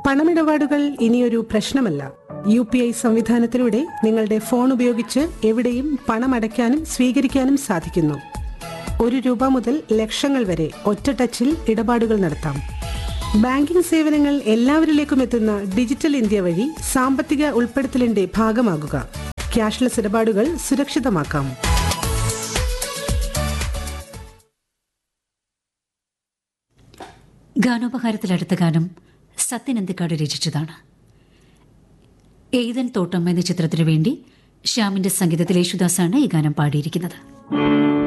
പണമിടപാടുകൾ ഇനിയൊരു പ്രശ്നമല്ല യു പി ഐ സംവിധാനത്തിലൂടെ നിങ്ങളുടെ ഫോൺ ഉപയോഗിച്ച് എവിടെയും പണം അടയ്ക്കാനും സ്വീകരിക്കാനും സാധിക്കുന്നു ഒരു രൂപ മുതൽ ലക്ഷങ്ങൾ വരെ ഒറ്റ ടച്ചിൽ ഇടപാടുകൾ നടത്താം ബാങ്കിംഗ് സേവനങ്ങൾ എല്ലാവരിലേക്കും എത്തുന്ന ഡിജിറ്റൽ ഇന്ത്യ വഴി സാമ്പത്തിക ഉൾപ്പെടുത്തലിന്റെ ഭാഗമാകുക ക്യാഷ്ലെസ് ഇടപാടുകൾ സുരക്ഷിതമാക്കാം ഗാനോപഹാരത്തിൽ അടുത്ത ഗാനം സത്യനന്ദിക്കാട് രചിച്ചതാണ് എയ്തൻ തോട്ടം എന്ന ചിത്രത്തിനു വേണ്ടി ശ്യാമിന്റെ സംഗീതത്തിൽ യേശുദാസാണ് ഈ ഗാനം പാടിയിരിക്കുന്നത്